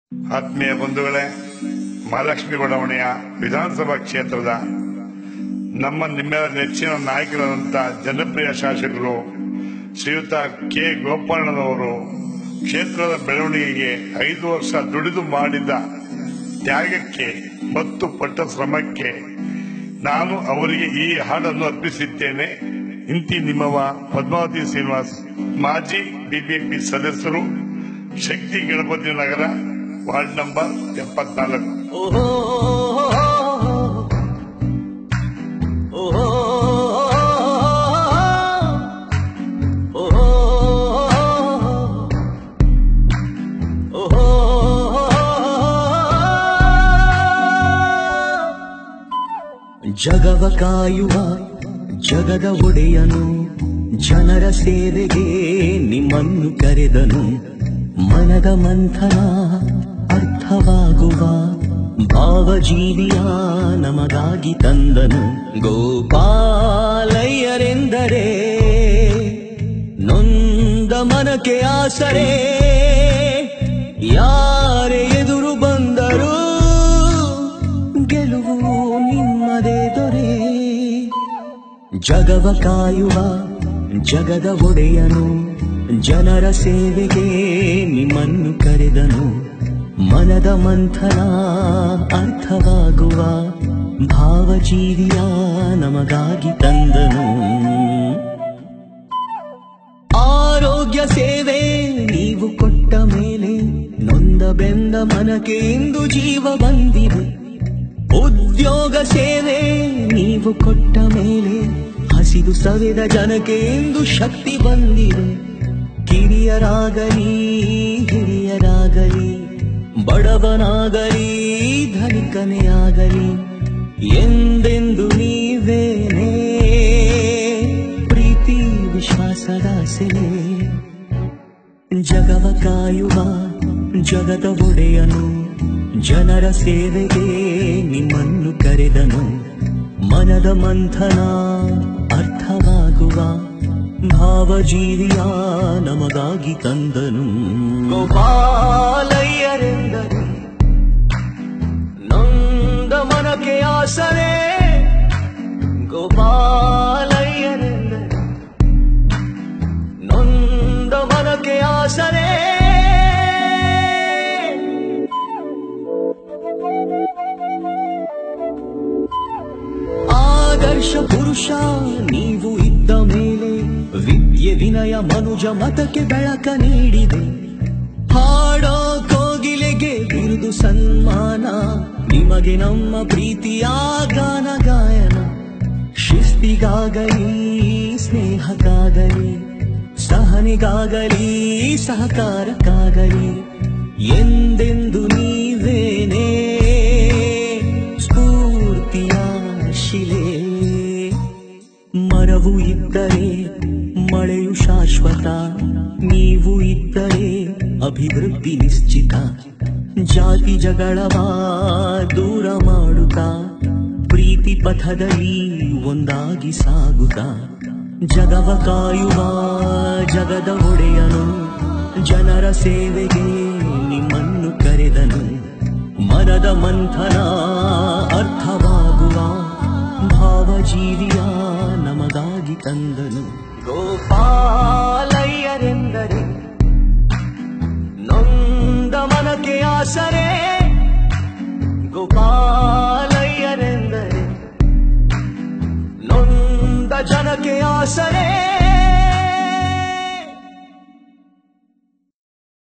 ಆತ್ಮೀಯ ಬಂಧುಗಳೇ ಮಹಾಲಕ್ಷ್ಮಿ ಬಡಾವಣೆಯ ವಿಧಾನಸಭಾ ಕ್ಷೇತ್ರದ ನಮ್ಮ ನಿಮ್ಮೆಲ್ಲ ನೆಚ್ಚಿನ ನಾಯಕರಾದಂಥ ಜನಪ್ರಿಯ ಶಾಸಕರು ಶ್ರೀಯುತ ಕೆ ಗೋಪಾಲನವರು ಕ್ಷೇತ್ರದ ಬೆಳವಣಿಗೆಗೆ ಐದು ವರ್ಷ ದುಡಿದು ಮಾಡಿದ ತ್ಯಾಗಕ್ಕೆ ಮತ್ತು ಪಟ್ಟ ಶ್ರಮಕ್ಕೆ ನಾನು ಅವರಿಗೆ ಈ ಹಾಡನ್ನು ಅರ್ಪಿಸಿದ್ದೇನೆ ಇಂತಿ ನಿಮ್ಮವ ಪದ್ಮಾವತಿ ಶ್ರೀನಿವಾಸ್ ಮಾಜಿ ಬಿಬಿಎಂಪಿ ಸದಸ್ಯರು ಶಕ್ತಿ ಗಣಪತಿ ನಗರ ವಾರ್ಡ್ ನಂಬರ್ ಎಪ್ಪತ್ನಾಲ್ಕು ಓಹೋ ಓಹೋ ಓಹೋ ಓಹೋ ಜಗವ ಕಾಯುವ ಜಗದ ಒಡೆಯನು ಜನರ ಸೇವೆಗೆ ನಿಮ್ಮನ್ನು ಕರೆದನು ಮನದ ಮಂಥನ ಅರ್ಥವಾಗುವ ಭಾವಜೀವಿಯ ನಮಗಾಗಿ ತಂದನು ಗೋಪಾಲಯ್ಯರೆಂದರೆ ನೊಂದ ಮನಕ್ಕೆ ಆಸರೆ ಯಾರೇ ಎದುರು ಬಂದರು ಗೆಲುವು ನಿಮ್ಮದೇ ದೊರೆ ಜಗವ ಕಾಯುವ ಜಗದ ಒಡೆಯನು ಜನರ ಸೇವೆಗೆ ನಿಮ್ಮನ್ನು ಕರೆದನು ಮನದ ಮಂಥನ ಅರ್ಥವಾಗುವ ಭಾವಜೀವಿಯ ನಮಗಾಗಿ ತಂದನು ಆರೋಗ್ಯ ಸೇವೆ ನೀವು ಕೊಟ್ಟ ಮೇಲೆ ನೊಂದ ಬೆಂದ ಮನಕ್ಕೆ ಇಂದು ಜೀವ ಬಂದಿದೆ ಉದ್ಯೋಗ ಸೇವೆ ನೀವು ಕೊಟ್ಟ ಮೇಲೆ ಹಸಿದು ಸವೆದ ಜನಕ್ಕೆ ಇಂದು ಶಕ್ತಿ ಬಂದಿದೆ ಕಿರಿಯರಾಗಲಿ ಹಿರಿಯರಾಗಲಿ ಬಡವನಾಗಲಿ ಧನಿಕನೇ ಆಗಲಿ ಎಂದೆಂದು ನೀವೇನೇ ಪ್ರೀತಿ ವಿಶ್ವಾಸದ ಸೆಲೆ ಜಗವ ಕಾಯುವ ಜಗದ ಒಡೆಯನು ಜನರ ಸೇವೆಗೆ ನಿಮ್ಮನ್ನು ಕರೆದನು ಮನದ ಮಂಥನ ಅರ್ಥವಾಗುವ ಭಾವಜೀವಿಯ ನಮಗಾಗಿ ತಂದನು ಗೋಪಾಲಯ್ಯರೆಂದರೆ ನೊಂದ ಮನಕ್ಕೆ ಆಸರೆ ಗೋಪಾಲಯ್ಯರೆಂದರೆ ನೊಂದ ಮನಕ್ಕೆ ಆಸರೆ ಆದರ್ಶ ಪುರುಷ ನೀವು ಇದ್ದ ಮೇಲೆ ವಿದ್ಯೆ ವಿನಯ ಮನುಜ ಮತಕ್ಕೆ ಬೆಳಕ ನೀಡಿದೆ ಹಾಡೋ ಕೋಗಿಲೆಗೆ ಬಿರುದು ಸನ್ಮಾನ ನಿಮಗೆ ನಮ್ಮ ಪ್ರೀತಿಯ ಗಾನ ಗಾಯನ ಶಿಸ್ತಿಗಾಗಲಿ ಸ್ನೇಹಕ್ಕಾಗಲಿ ಸಹನೆಗಾಗಲಿ ಸಹಕಾರಕ್ಕಾಗಲಿ ಎಂದೆಂದು ನೀವೇನೇ ಸ್ಫೂರ್ತಿಯ ಶಿಲೆ ಮರವು ಇದ್ದರೆ ಮಳೆಯು ಶಾಶ್ವತ ನೀವು ಇದ್ದರೆ ಅಭಿವೃದ್ಧಿ ನಿಶ್ಚಿತ ಜಾತಿ ಜಗಳವ ದೂರ ಮಾಡುತ್ತಾ ಪ್ರೀತಿ ಪಥದಲ್ಲಿ ಒಂದಾಗಿ ಸಾಗುತ್ತಾ ಜಗವ ಕಾಯುವ ಜಗದ ಒಡೆಯನು ಜನರ ಸೇವೆಗೆ ನಿಮ್ಮನ್ನು ಕರೆದನು ಮನದ ಮಂಥನ ಅರ್ಥವಾಗುವ ಭಾವಜೀವಿಯ ನಮಗಾಗಿ ತಂದನು ಗೋಪಾಲಯ್ಯರೆಂದರೆ ನೊಂದ ಮನಕ್ಕೆ ಆಸರೆ ಗೋಪಾಲಯ್ಯರೆಂದರೆ ನೊಂದ ಜನಕ್ಕೆ ಆಸರೆ